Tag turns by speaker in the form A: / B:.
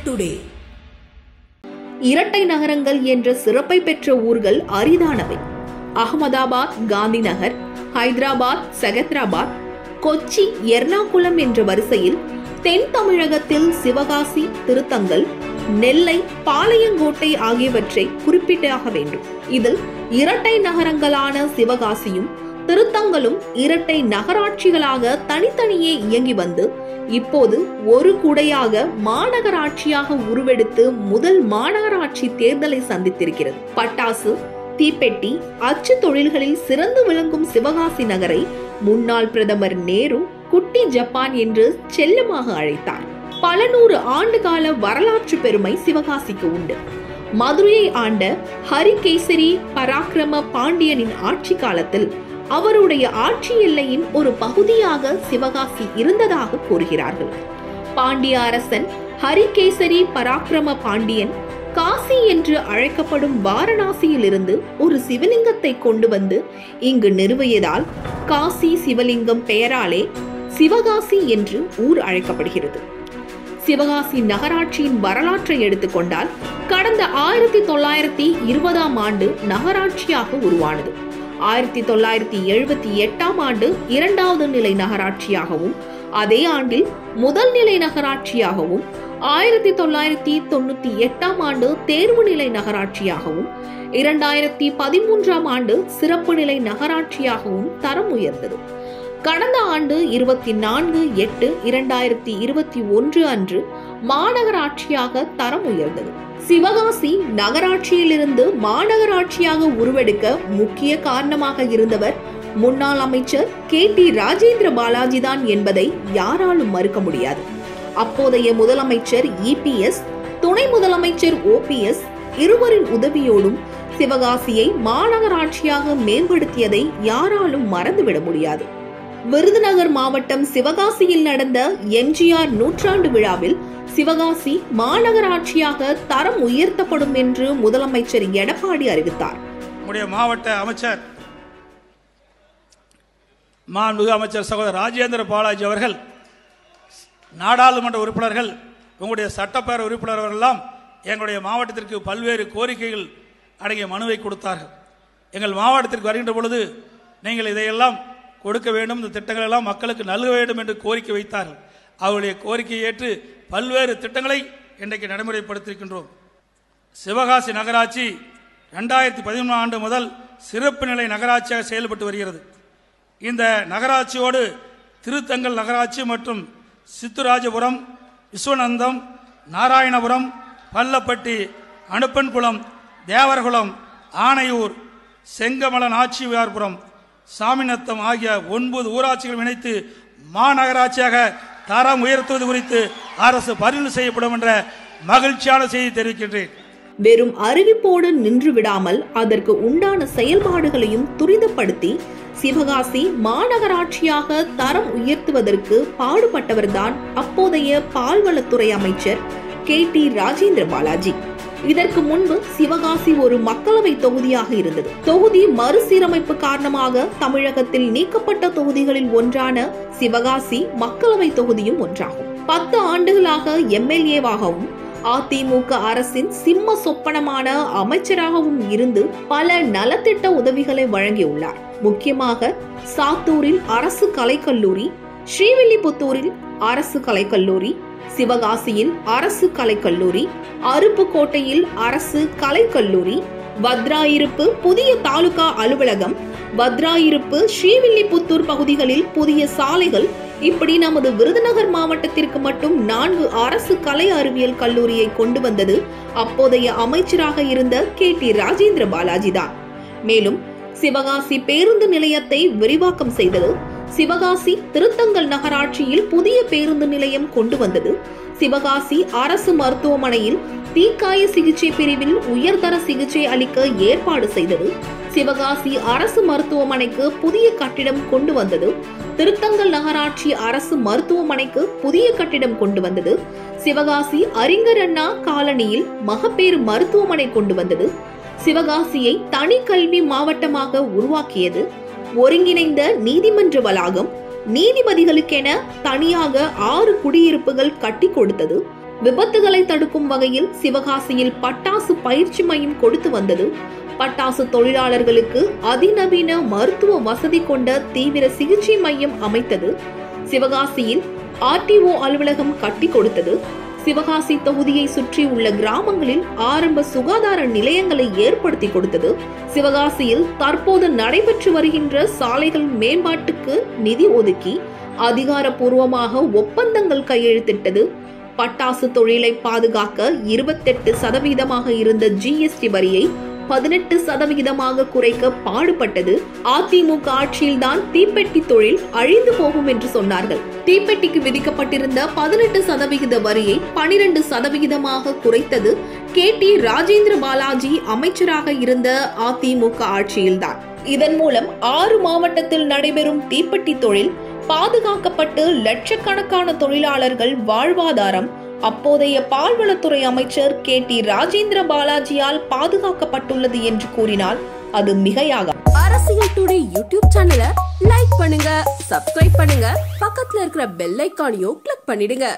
A: today
B: இரட்டை நகரங்கள் என்ற சிறப்பை பெற்ற ஊர்கள் அரிதானவை அகமதாபாத் காந்திநகர் ஹைதராபாத் செகத்ராபாத் கொச்சி எர்ணாகுளம் என்ற வரிசையில் தென் தமிழகத்தில் சிவகாசி திருத்தங்கல் நெல்லை பாளையங்கோட்டை ஆகியவற்றை குறிப்பிட்டாக வேண்டும் இதில் இரட்டை நகரங்களான சிவகாசியும் திருத்தங்களும் இரட்டை நகராட்சிகளாக தனித்தனியே இயங்கி வந்து இப்போது ஒரு குடையாக மாநகராட்சியாக உருவெடுத்து முதல் மாநகராட்சி தேர்தலை சந்தித்திருக்கிறது பட்டாசு தீப்பெட்டி அச்சு தொழில்களில் சிறந்து விளங்கும் சிவகாசி நகரை முன்னாள் பிரதமர் நேரு குட்டி ஜப்பான் என்று செல்லமாக அழைத்தார் பல நூறு ஆண்டுகால வரலாற்று பெருமை சிவகாசிக்கு உண்டு மதுரையை ஆண்ட ஹரிகேசரி பராக்கிரம பாண்டியனின் ஆட்சி காலத்தில் அவருடைய ஆட்சி எல்லையின் ஒரு பகுதியாக சிவகாசி இருந்ததாக கூறுகிறார்கள் பாண்டிய அரசன் ஹரிகேசரி பராக்கிரம பாண்டியன் காசி என்று அழைக்கப்படும் வாரணாசியிலிருந்து ஒரு சிவலிங்கத்தை கொண்டு வந்து இங்கு நிறுவியதால் காசி சிவலிங்கம் பெயராலே சிவகாசி என்று ஊர் அழைக்கப்படுகிறது சிவகாசி நகராட்சியின் வரலாற்றை எடுத்துக்கொண்டால் கடந்த ஆயிரத்தி தொள்ளாயிரத்தி இருபதாம் ஆண்டு நகராட்சியாக உருவானது ஆயிரத்தி தொள்ளாயிரத்தி எழுபத்தி எட்டாம் ஆண்டு இரண்டாவது நிலை நகராட்சியாகவும் அதே ஆண்டில் முதல் நிலை நகராட்சியாகவும் ஆயிரத்தி தொள்ளாயிரத்தி தொண்ணூத்தி எட்டாம் ஆண்டு தேர்வு நிலை நகராட்சியாகவும் இரண்டாயிரத்தி பதிமூன்றாம் ஆண்டு சிறப்பு நிலை நகராட்சியாகவும் தரம் உயர்ந்தது கடந்த ஆண்டு இருபத்தி நான்கு எட்டு இரண்டாயிரத்தி இருபத்தி ஒன்று அன்று மாநகராட்சியாக தரம் உயர்ந்தது சிவகாசி நகராட்சியிலிருந்து மாநகராட்சியாக உருவெடுக்க முக்கிய காரணமாக இருந்தவர் முன்னாள் அமைச்சர் கே டி ராஜேந்திர பாலாஜி தான் என்பதை யாராலும் மறுக்க முடியாது அப்போதைய முதலமைச்சர் இபிஎஸ் துணை முதலமைச்சர் ஓபிஎஸ் இருவரின் உதவியோடும் சிவகாசியை மாநகராட்சியாக மேம்படுத்தியதை யாராலும் மறந்துவிட முடியாது விருதுநகர் மாவட்டம் சிவகாசியில் நடந்த எம்ஜிஆர் நூற்றாண்டு விழாவில் சிவகாசி மாநகராட்சியாக தரம் உயர்த்தப்படும் என்று முதலமைச்சர் எடப்பாடி அறிவித்தார்
C: நம்முடைய மாவட்ட அமைச்சர் மாண்புமிகு அமைச்சர் சகோதரர் ராஜேந்திர பாலாஜி அவர்கள் நாடாளுமன்ற உறுப்பினர்கள் உங்களுடைய சட்டப்பேரவை உறுப்பினர் அவர்களெல்லாம் எங்களுடைய மாவட்டத்திற்கு பல்வேறு கோரிக்கைகள் அடங்கிய மனுவை கொடுத்தார்கள் எங்கள் மாவட்டத்திற்கு வருகின்ற பொழுது நீங்கள் இதையெல்லாம் கொடுக்க வேண்டும் இந்த திட்டங்கள் எல்லாம் மக்களுக்கு நல்க வேண்டும் என்று கோரிக்கை வைத்தார்கள் அவருடைய கோரிக்கையை ஏற்று பல்வேறு திட்டங்களை இன்றைக்கு நடைமுறைப்படுத்தியிருக்கின்றோம் சிவகாசி நகராட்சி ரெண்டாயிரத்தி பதிமூணு ஆண்டு முதல் சிறப்பு நிலை நகராட்சியாக செயல்பட்டு வருகிறது இந்த நகராட்சியோடு திருத்தங்கல் நகராட்சி மற்றும் சித்துராஜபுரம் விஸ்வநந்தம் நாராயணபுரம் பள்ளப்பட்டி அனுப்பன்குளம் தேவரகுளம் ஆனையூர் செங்கமல நாச்சியார்புரம் சாமிநத்தம் ஆகிய ஒன்பது ஊராட்சிகள் இணைத்து மாநகராட்சியாக தரம் உயர்த்துவது குறித்து அரசு பரிந்துரை செய்யப்படும் என்ற மகிழ்ச்சியான செய்தி தெரிவிக்கின்றேன்
B: வெறும் அறிவிப்போடு நின்று விடாமல் அதற்கு உண்டான செயல்பாடுகளையும் துரிதப்படுத்தி சிவகாசி மாநகராட்சியாக தரம் உயர்த்துவதற்கு பாடுபட்டவர்தான் அப்போதைய பால்வளத்துறை அமைச்சர் கே டி ராஜேந்திர பாலாஜி இதற்கு முன்பு சிவகாசி ஒரு மக்களவை தொகுதியாக இருந்தது தொகுதி மறுசீரமைப்பு காரணமாக தமிழகத்தில் நீக்கப்பட்ட தொகுதிகளில் ஒன்றான சிவகாசி மக்களவை தொகுதியும் ஒன்றாகும் பத்து ஆண்டுகளாக எம்எல்ஏவாகவும் அதிமுக அரசின் சிம்ம சொப்பனமான அமைச்சராகவும் இருந்து பல நலத்திட்ட உதவிகளை வழங்கியுள்ளார் முக்கியமாக சாத்தூரில் அரசு கலைக்கல்லூரி ஸ்ரீவில்லிபுத்தூரில் அரசு கலைக்கல்லூரி சிவகாசியில் அரசு கலைக்கல்லூரி அருப்புக்கோட்டையில் அரசு கலைக்கல்லூரி வத்ராயிருப்பு புதிய தாலுகா அலுவலகம் வத்ராயிருப்பு ஸ்ரீவில்லிபுத்தூர் பகுதிகளில் புதிய சாலைகள் இப்படி நமது விருதுநகர் மாவட்டத்திற்கு மட்டும் நான்கு அரசு கலை அறிவியல் கல்லூரியை கொண்டு வந்தது அப்போதைய அமைச்சராக இருந்த கே டி ராஜேந்திர பாலாஜி தான் மேலும் சிவகாசி பேருந்து நிலையத்தை விரிவாக்கம் செய்தது சிவகாசி திருத்தங்கல் நகராட்சியில் புதிய பேருந்து நிலையம் கொண்டு வந்தது சிவகாசி அரசு மருத்துவமனையில் தீக்காய சிகிச்சை பிரிவில் உயர்தர சிகிச்சை அளிக்க ஏற்பாடு செய்தது சிவகாசி அரசு மருத்துவமனைக்கு புதிய கட்டிடம் கொண்டு வந்தது திருத்தங்கல் நகராட்சி அரசு மருத்துவமனைக்கு புதிய கட்டிடம் கொண்டு வந்தது சிவகாசி அறிஞர் அண்ணா காலனியில் மகப்பேறு மருத்துவமனை கொண்டு வந்தது சிவகாசியை தனி கல்வி மாவட்டமாக உருவாக்கியது ஒருங்கிணைந்த நீதிமன்ற வளாகம் நீதிபதிகளுக்கென தனியாக ஆறு குடியிருப்புகள் கட்டி கொடுத்தது விபத்துகளை தடுக்கும் வகையில் சிவகாசியில் பட்டாசு பயிற்சி மையம் கொடுத்து வந்தது பட்டாசு தொழிலாளர்களுக்கு அதிநவீன மருத்துவ வசதி கொண்ட தீவிர சிகிச்சை மையம் அமைத்தது சிவகாசியில் ஆர்டிஓ அலுவலகம் கட்டி கொடுத்தது சிவகாசி தொகுதியை சுற்றி உள்ள கிராமங்களில் ஆரம்ப சுகாதார நிலையங்களை ஏற்படுத்தி கொடுத்தது சிவகாசியில் தற்போது நடைபெற்று வருகின்ற சாலைகள் மேம்பாட்டுக்கு நிதி ஒதுக்கி அதிகாரப்பூர்வமாக ஒப்பந்தங்கள் கையெழுத்திட்டது பட்டாசு தொழிலை பாதுகாக்க இருபத்தெட்டு சதவீதமாக இருந்த ஜிஎஸ்டி வரியை பதினெட்டு சதவிகிதமாக குறைக்க பாடுபட்டது அதிமுக ஆட்சியில்தான் தீப்பெட்டி தொழில் அழிந்து போகும் என்று சொன்னார்கள் தீப்பெட்டிக்கு விதிக்கப்பட்டிருந்த பதினெட்டு சதவிகித வரியை பனிரெண்டு சதவிகிதமாக குறைத்தது கே டி ராஜேந்திர பாலாஜி அமைச்சராக இருந்த அதிமுக ஆட்சியில்தான் இதன் மூலம் ஆறு மாவட்டத்தில் நடைபெறும் தீப்பெட்டி தொழில் பாதுகாக்கப்பட்டு லட்சக்கணக்கான தொழிலாளர்கள் வாழ்வாதாரம் அப்போதைய பால்வளத்துறை அமைச்சர் கே டி ராஜேந்திர பாலாஜியால் பாதுகாக்கப்பட்டுள்ளது என்று கூறினால் அது மிகையாக
A: அரசியல் டுடே யூடியூப் சேனலை லைக் பண்ணுங்க சப்ஸ்கிரைப் பண்ணுங்க பக்கத்துல இருக்கிற பெல் ஐக்கானையும் கிளிக் பண்ணிடுங்க